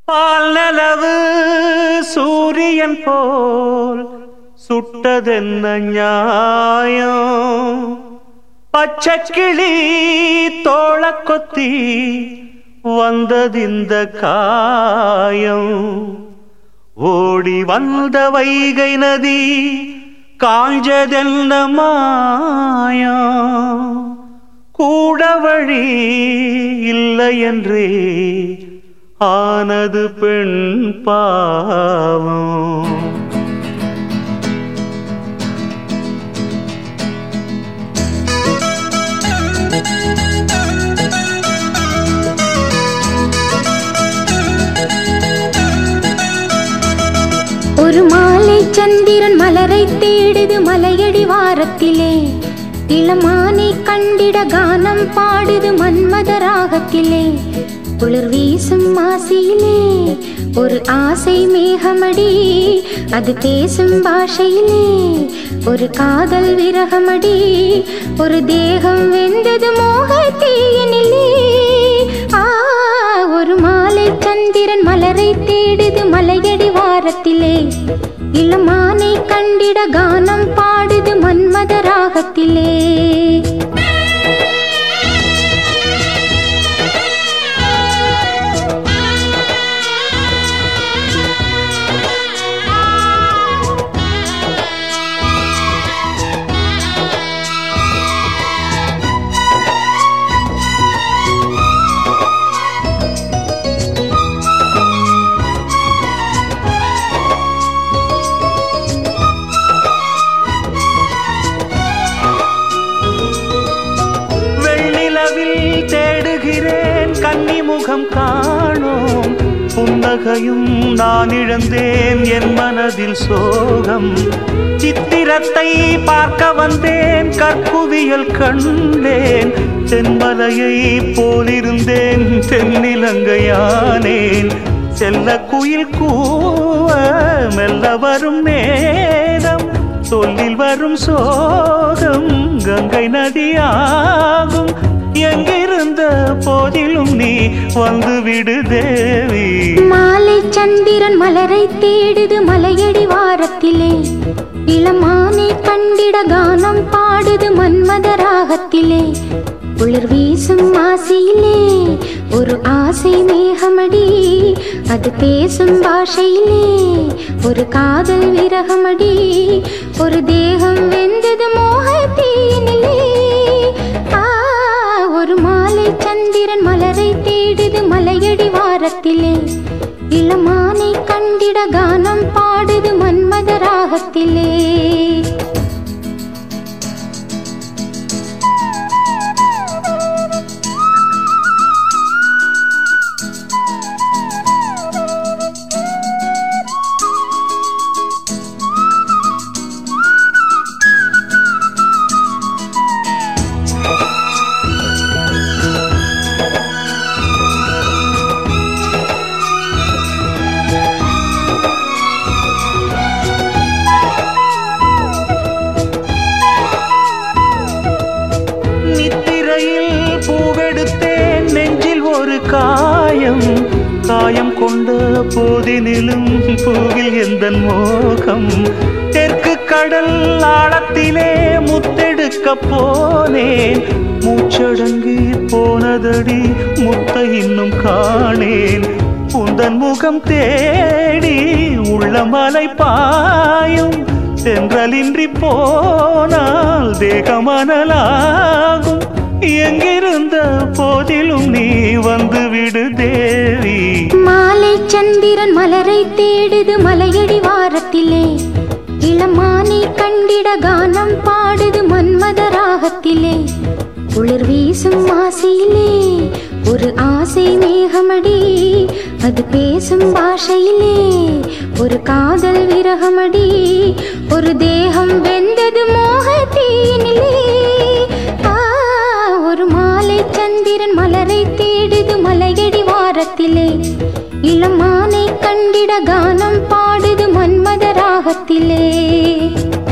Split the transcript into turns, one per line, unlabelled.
பால் நிலவு சூரியன் போல் சுட்டதென்ன நியாயம் பச்சை கிளி தோள கொத்தி வந்ததிந்த காயம் ஓடி வந்த வைகை நதி காஞ்சதென்ன மாயம் கூட வழி இல்லை என்றே ஆனது பெண் பாவம்
ஒரு மாலை சந்திரன் மலரை தேடுது மலையடி வாரத்திலே இளமானை கண்டிட கானம் பாடுது மன்மத ராகத்திலே குளிர் வீசும் மாசியிலே ஒரு ஆசை மேகமடி அது பேசும் பாஷையிலே ஒரு காதல் விரகமடி ஒரு தேகம் வெந்தது மோக தீயினிலே ஆ ஒரு மாலை சந்திரன் மலரை தேடுது மலையடி வாரத்திலே இளமானை கண்டிட கானம் பாடுது மன்மத ராகத்திலே
வெண்ணிலவில் தேடுகிறேன் கன்னிமுகம் காணோம் புன்னகையும் நான் இழந்தேன் என் மனதில் சோகம் சித்திரத்தை பார்க்க வந்தேன் கற்குவியல் கண்டேன் தென்மலையை போலிருந்தேன் தென்னிலங்கையானேன் செல்ல குயில் கூவ மெல்ல வரும் நேரம் சொல்லில் வரும் சோகம் கங்கை நதியாகும் எங்கிருந்த போதிலும் நீ வந்து விடு தேவி
மாலை சந்திரன் மலரை தேடுது மலையடி வாரத்திலே இளமானை கண்டிட கானம் பாடுது மன்மத ராகத்திலே குளிர் வீசும் ஆசையிலே ஒரு ஆசை மேகமடி அது பேசும் பாஷையிலே ஒரு காதல் விரகமடி ஒரு தேகம் வெந்தது மோக தீயினிலே ஆ ஒரு மாலை சந்திரன் மலரை தேடுது மலையடி வாரத்திலே இளமானை கண்டிட கானம் பாடுது மன்மத ராகத்திலே
நித்திரையில் பூவெடுத்தேன் நெஞ்சில் ஒரு காயம் காயம் கொண்ட போதினிலும் பூவில் எந்த மோகம் தெற்கு கடல் ஆழத்திலே முத்தெடுக்க போனேன் மூச்சடங்கி போனதடி முத்த இன்னும் காணேன் உந்தன் முகம் தேடி உள்ள மலை பாயும் தென்றலின்றி போனால் தேகமனலாகும் எங்கிருந்த போதிலும் நீ வந்து விடு தேவி
மாலை சந்திரன் மலரை தேடுது மலையடி வாரத்திலே இளமானை கண்டிட கானம் பாடுது மன்மத ராகத்திலே குளிர் வீசும் ஆசையிலே ஒரு ஆசை மேகமடி அது பேசும் பாஷையிலே ஒரு காதல் விரகமடி ஒரு தேகம் வெந்தது மோக தீயினிலே ஆ ஒரு மாலை சந்திரன் மலரை தேடுது மலையடி வாரத்திலே இளமானை கண்டிட கானம் பாடுது மன்மத ராகத்திலே